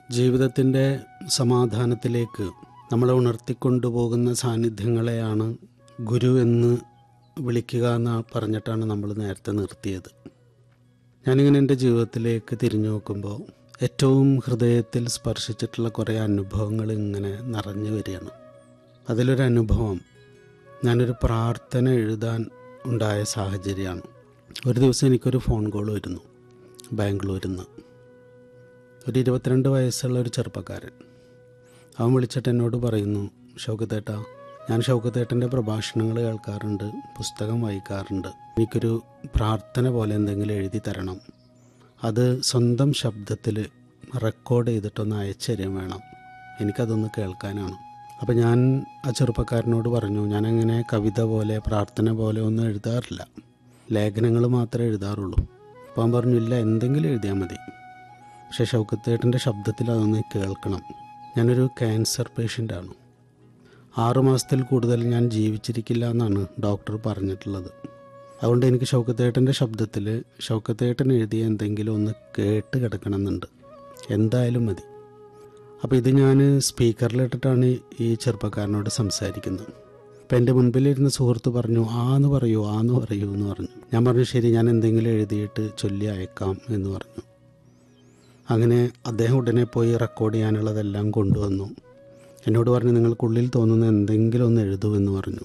ജീവിതത്തിൻ്റെ സമാധാനത്തിലേക്ക് നമ്മളെ ഉണർത്തിക്കൊണ്ടുപോകുന്ന സാന്നിധ്യങ്ങളെയാണ് ഗുരു എന്ന് വിളിക്കുക എന്ന് പറഞ്ഞിട്ടാണ് നമ്മൾ നേരത്തെ നിർത്തിയത് ഞാനിങ്ങനെ എൻ്റെ ജീവിതത്തിലേക്ക് തിരിഞ്ഞു നോക്കുമ്പോൾ ഏറ്റവും ഹൃദയത്തിൽ സ്പർശിച്ചിട്ടുള്ള കുറേ അനുഭവങ്ങൾ ഇങ്ങനെ നിറഞ്ഞു വരികയാണ് അതിലൊരു അനുഭവം ഞാനൊരു പ്രാർത്ഥന എഴുതാൻ ഉണ്ടായ സാഹചര്യമാണ് ഒരു ദിവസം എനിക്കൊരു ഫോൺ കോൾ വരുന്നു ബാംഗ്ലൂരിൽ നിന്ന് ഒരു ഇരുപത്തിരണ്ട് വയസ്സുള്ള ഒരു ചെറുപ്പക്കാരൻ അവൻ വിളിച്ചിട്ട് എന്നോട് പറയുന്നു ഷൗക്കത്തേട്ട ഞാൻ ഷൗക്കത്തേട്ടൻ്റെ പ്രഭാഷണങ്ങൾ കേൾക്കാറുണ്ട് പുസ്തകം വായിക്കാറുണ്ട് എനിക്കൊരു പ്രാർത്ഥന പോലെ എന്തെങ്കിലും എഴുതി തരണം അത് സ്വന്തം ശബ്ദത്തിൽ റെക്കോർഡ് ചെയ്തിട്ടൊന്ന് അയച്ചു തരാൻ വേണം എനിക്കതൊന്ന് കേൾക്കാനാണ് അപ്പോൾ ഞാൻ ആ ചെറുപ്പക്കാരനോട് പറഞ്ഞു ഞാനങ്ങനെ കവിത പോലെ പ്രാർത്ഥന പോലെ ഒന്നും എഴുതാറില്ല ലേഖനങ്ങൾ മാത്രമേ എഴുതാറുള്ളൂ അപ്പോൾ അവൻ പറഞ്ഞു ഇല്ല എന്തെങ്കിലും എഴുതിയാൽ മതി പക്ഷേ ഷൗക്കത്തേട്ടൻ്റെ ശബ്ദത്തിൽ അതൊന്ന് കേൾക്കണം ഞാനൊരു ക്യാൻസർ പേഷ്യൻ്റാണ് ആറുമാസത്തിൽ കൂടുതൽ ഞാൻ ജീവിച്ചിരിക്കില്ല എന്നാണ് ഡോക്ടർ പറഞ്ഞിട്ടുള്ളത് അതുകൊണ്ട് എനിക്ക് ഷൗക്കത്തേട്ടൻ്റെ ശബ്ദത്തിൽ ഷൗക്കത്തേട്ടൻ എഴുതിയ എന്തെങ്കിലും ഒന്ന് കേട്ട് കിടക്കണമെന്നുണ്ട് എന്തായാലും മതി അപ്പോൾ ഇത് ഞാൻ സ്പീക്കറിലിട്ടിട്ടാണ് ഈ ചെറുപ്പക്കാരനോട് സംസാരിക്കുന്നത് അപ്പം എൻ്റെ മുൻപിലിരുന്ന സുഹൃത്ത് പറഞ്ഞു ആന്ന് പറയൂ ആന്ന് പറയൂ എന്ന് പറഞ്ഞു ഞാൻ പറഞ്ഞു ശരി ഞാൻ എന്തെങ്കിലും എഴുതിയിട്ട് ചൊല്ലി അയക്കാം എന്ന് പറഞ്ഞു അങ്ങനെ അദ്ദേഹം ഉടനെ പോയി റെക്കോർഡ് ചെയ്യാനുള്ളതെല്ലാം കൊണ്ടുവന്നു എന്നോട് പറഞ്ഞു നിങ്ങൾക്കുള്ളിൽ തോന്നുന്ന എന്തെങ്കിലും ഒന്ന് എഴുതൂ എന്ന് പറഞ്ഞു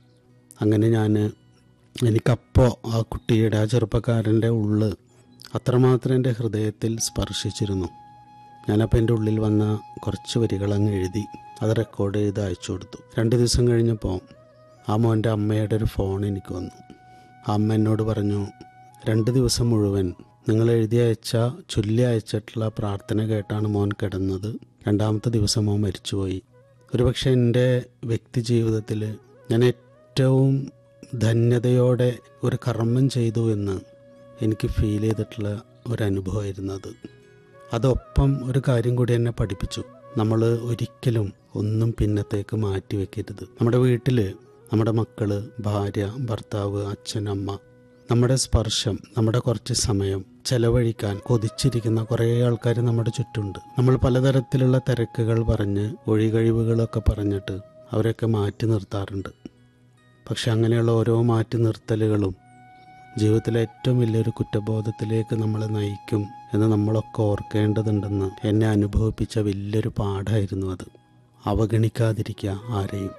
അങ്ങനെ ഞാൻ എനിക്കപ്പോൾ ആ കുട്ടിയുടെ ആ ചെറുപ്പക്കാരൻ്റെ ഉള്ള് അത്രമാത്രം എൻ്റെ ഹൃദയത്തിൽ സ്പർശിച്ചിരുന്നു ഞാനപ്പോൾ എൻ്റെ ഉള്ളിൽ വന്ന കുറച്ച് വരികൾ അങ്ങ് എഴുതി അത് റെക്കോർഡ് ചെയ്ത് അയച്ചു കൊടുത്തു രണ്ട് ദിവസം കഴിഞ്ഞപ്പോൾ ആ മോൻ്റെ അമ്മയുടെ ഒരു ഫോൺ എനിക്ക് വന്നു ആ അമ്മ എന്നോട് പറഞ്ഞു രണ്ട് ദിവസം മുഴുവൻ നിങ്ങൾ എഴുതി അയച്ച ചൊല്ലി അയച്ചിട്ടുള്ള പ്രാർത്ഥന കേട്ടാണ് മോൻ കിടന്നത് രണ്ടാമത്തെ ദിവസം മോൻ മരിച്ചുപോയി ഒരുപക്ഷെ എൻ്റെ വ്യക്തി ജീവിതത്തിൽ ഞാൻ ഏറ്റവും ധന്യതയോടെ ഒരു കർമ്മം ചെയ്തു എന്ന് എനിക്ക് ഫീൽ ചെയ്തിട്ടുള്ള ഒരനുഭവമായിരുന്നു അത് അതൊപ്പം ഒരു കാര്യം കൂടി എന്നെ പഠിപ്പിച്ചു നമ്മൾ ഒരിക്കലും ഒന്നും പിന്നത്തേക്ക് മാറ്റി വെക്കരുത് നമ്മുടെ വീട്ടിൽ നമ്മുടെ മക്കള് ഭാര്യ ഭർത്താവ് അച്ഛൻ അമ്മ നമ്മുടെ സ്പർശം നമ്മുടെ കുറച്ച് സമയം ചെലവഴിക്കാൻ കൊതിച്ചിരിക്കുന്ന കുറേ ആൾക്കാർ നമ്മുടെ ചുറ്റുമുണ്ട് നമ്മൾ പലതരത്തിലുള്ള തിരക്കുകൾ പറഞ്ഞ് ഒഴികഴിവുകളൊക്കെ പറഞ്ഞിട്ട് അവരൊക്കെ മാറ്റി നിർത്താറുണ്ട് പക്ഷെ അങ്ങനെയുള്ള ഓരോ മാറ്റി നിർത്തലുകളും ജീവിതത്തിലെ ഏറ്റവും വലിയൊരു കുറ്റബോധത്തിലേക്ക് നമ്മളെ നയിക്കും എന്ന് നമ്മളൊക്കെ ഓർക്കേണ്ടതുണ്ടെന്ന് എന്നെ അനുഭവിപ്പിച്ച വലിയൊരു പാഠമായിരുന്നു അത് അവഗണിക്കാതിരിക്കുക ആരെയും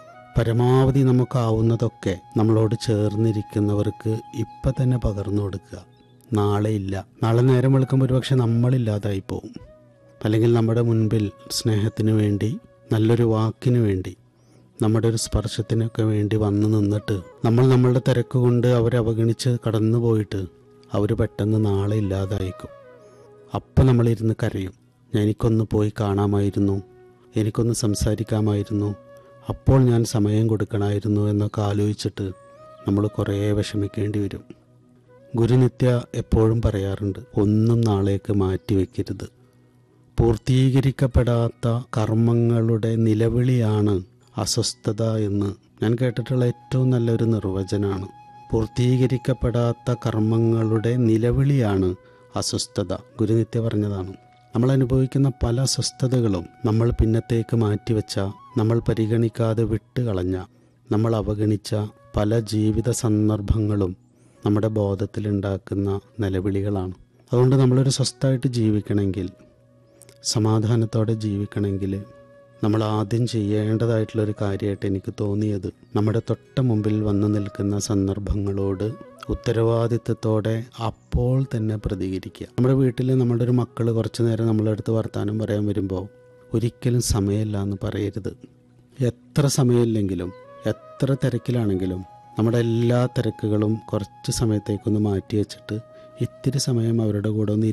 പരമാവധി നമുക്കാവുന്നതൊക്കെ നമ്മളോട് ചേർന്നിരിക്കുന്നവർക്ക് ഇപ്പം തന്നെ പകർന്നു കൊടുക്കുക നാളെ ഇല്ല നാളെ നേരം വെളുക്കുമ്പോൾ ഒരുപക്ഷെ നമ്മളില്ലാതായി പോവും അല്ലെങ്കിൽ നമ്മുടെ മുൻപിൽ സ്നേഹത്തിന് വേണ്ടി നല്ലൊരു വാക്കിന് വേണ്ടി നമ്മുടെ ഒരു സ്പർശത്തിനൊക്കെ വേണ്ടി വന്നു നിന്നിട്ട് നമ്മൾ നമ്മളുടെ തിരക്ക് കൊണ്ട് അവരെ അവഗണിച്ച് കടന്നു പോയിട്ട് അവർ പെട്ടെന്ന് നാളെ ഇല്ലാതായിക്കും അപ്പം നമ്മളിരുന്ന് കരയും ഞാൻ എനിക്കൊന്ന് പോയി കാണാമായിരുന്നു എനിക്കൊന്ന് സംസാരിക്കാമായിരുന്നു അപ്പോൾ ഞാൻ സമയം കൊടുക്കണമായിരുന്നു എന്നൊക്കെ ആലോചിച്ചിട്ട് നമ്മൾ കുറേ വിഷമിക്കേണ്ടി വരും ഗുരുനിത്യ എപ്പോഴും പറയാറുണ്ട് ഒന്നും നാളേക്ക് മാറ്റി വയ്ക്കരുത് പൂർത്തീകരിക്കപ്പെടാത്ത കർമ്മങ്ങളുടെ നിലവിളിയാണ് അസ്വസ്ഥത എന്ന് ഞാൻ കേട്ടിട്ടുള്ള ഏറ്റവും നല്ലൊരു നിർവചനമാണ് പൂർത്തീകരിക്കപ്പെടാത്ത കർമ്മങ്ങളുടെ നിലവിളിയാണ് അസ്വസ്ഥത ഗുരുനിത്യ പറഞ്ഞതാണ് നമ്മൾ അനുഭവിക്കുന്ന പല അസ്വസ്ഥതകളും നമ്മൾ പിന്നത്തേക്ക് മാറ്റിവെച്ച നമ്മൾ പരിഗണിക്കാതെ വിട്ടുകളഞ്ഞ നമ്മൾ അവഗണിച്ച പല ജീവിത സന്ദർഭങ്ങളും നമ്മുടെ ബോധത്തിലുണ്ടാക്കുന്ന നിലവിളികളാണ് അതുകൊണ്ട് നമ്മളൊരു സ്വസ്ഥമായിട്ട് ജീവിക്കണമെങ്കിൽ സമാധാനത്തോടെ ജീവിക്കണമെങ്കിൽ നമ്മൾ ആദ്യം ചെയ്യേണ്ടതായിട്ടുള്ളൊരു കാര്യമായിട്ട് എനിക്ക് തോന്നിയത് നമ്മുടെ തൊട്ട മുമ്പിൽ വന്നു നിൽക്കുന്ന സന്ദർഭങ്ങളോട് ഉത്തരവാദിത്വത്തോടെ അപ്പോൾ തന്നെ പ്രതികരിക്കുക നമ്മുടെ വീട്ടിൽ നമ്മുടെ ഒരു മക്കൾ കുറച്ച് നേരം നമ്മളെ അടുത്ത് വർത്തമാനം പറയാൻ വരുമ്പോൾ ഒരിക്കലും സമയമില്ല എന്ന് പറയരുത് എത്ര സമയമില്ലെങ്കിലും എത്ര തിരക്കിലാണെങ്കിലും നമ്മുടെ എല്ലാ തിരക്കുകളും കുറച്ച് സമയത്തേക്കൊന്ന് മാറ്റി വെച്ചിട്ട് ഇത്തിരി സമയം അവരുടെ കൂടെ ഒന്ന്